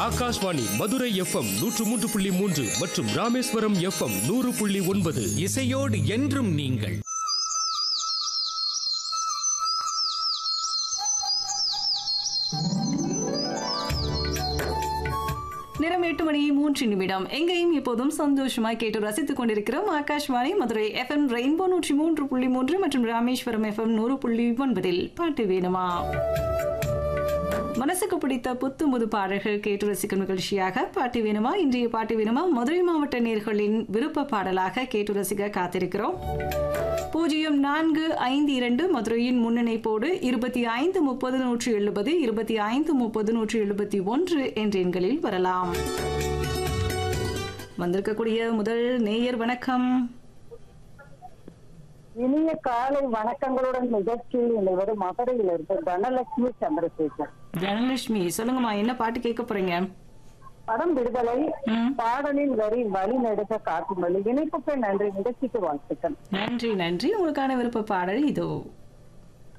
Akashvani Madurai FM நூற்று மூன்று புள்ளி மூன்று மற்றும் ராமேஸ்வரம் எஃப்எம் நூறு புள்ளி ஒன்பது இசையோடு என்றும் நீங்கள் நிறம் எட்டு மணி மூன்று நிமிடம் எங்கேயும் எப்போதும் சந்தோஷமாய் கேட்டு ரசித்துக் கொண்டிருக்கிறோம் ஆகாஷ்வாணி மதுரை எஃப்எம் ரெயின்போ நூற்றி மூன்று புள்ளி மூன்று மற்றும் ராமேஸ்வரம் எஃப்எம் நூறு புள்ளி ஒன்பதில் பாட்டு வேணுமா மனசுக்கு பிடித்த புத்து முது பாடல்கள் கேட்டு ரசிக்கும் நிகழ்ச்சியாக பாட்டு வேணுமா இன்றைய பாட்டு வேணுமா மதுரை மாவட்ட நேர்களின் விருப்ப பாடலாக கேட்டு ரசிக்க காத்திருக்கிறோம் பூஜ்ஜியம் நான்கு ஐந்து இரண்டு மதுரையின் முன்னிணைப்போடு இருபத்தி ஐந்து முப்பது நூற்றி எழுபது இருபத்தி ஐந்து முப்பது நூற்றி எழுபத்தி ஒன்று என்ற எண்களில் வரலாம் வந்திருக்கக்கூடிய முதல் நேயர் வணக்கம் இனிய காலை வணக்கங்களுடன் நிகழ்ச்சியில் இணைவது மதுரையிலிருந்து தனலட்சுமி சந்திரசேகர் தனலட்சுமி சொல்லுங்கம்மா என்ன பாட்டு கேட்க போறீங்க படம் விடுதலை ம். பாடலின் வரி வழி நெடுக காட்டுமொழி இணைப்புக்கு நன்றி நிகழ்ச்சிக்கு வாழ்த்துக்கள் நன்றி நன்றி உங்களுக்கான விருப்ப பாடல் இதோ